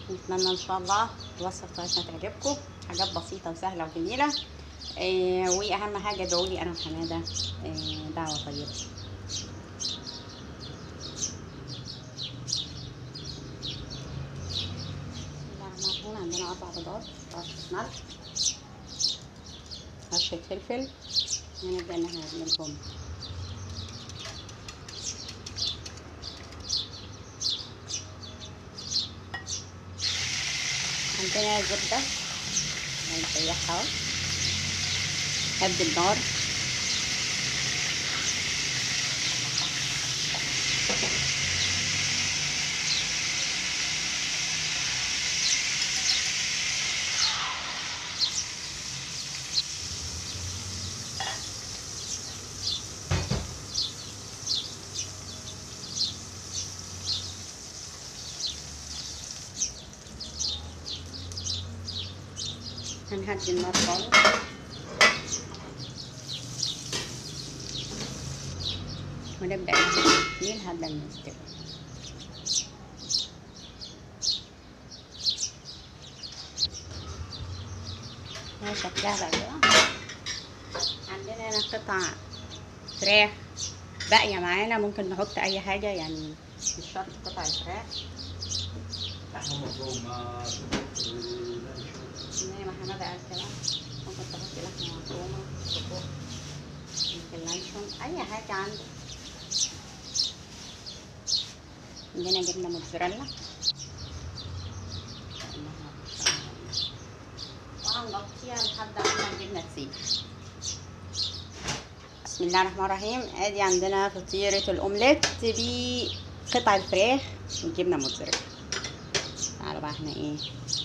نتمنى ان شاء الله الوصفه بتاعتنا تعجبكم حاجات بسيطه وسهله وجميله آه واهم حاجه ادعوا لي انا وحماده آه دعوه طيبه بسم الله الرحمن الرحيم عندنا اربع بيضات رشه ملح رشه فلفل ونبدا ان احنا نعملهم عندنا زبدة هنسيحها اهو هدي النار هنهدي النار خالص ونبدأ نحط لحد ما يستوي هو شكلها بقى كده عندنا هنا قطع فراخ باقية معانا ممكن نحط أي حاجة يعني مش شرط قطع الفراخ لحمة مفرومة زي ما حمادة قال كده ممكن تحطي لحمة مفرومة سجق ممكن لانشون أي حاجة عندك عندنا جبنة موتزاريلا وهنغطيها لحد ما الجبنة تسيح بسم الله الرحمن الرحيم ادي عندنا فطيرة الاومليت بقطع الفراخ والجبنة موتزاريلا تعالوا بقى احنا ايه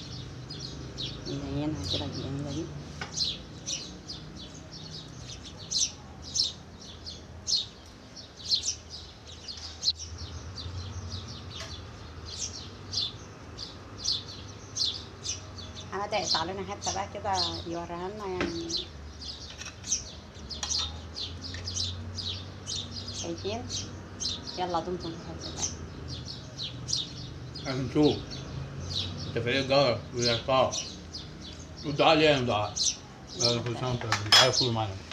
نزينها كده الجميلة دي حمادة يقطع لنا حتة بقى كده يوريها لنا يعني شايفين يلا دمتم في حفظ الله هنشوف تفريق جار والإعطاء والدعاء لينا دعاء كل سنة وأنت طيب. دعاء كله معنا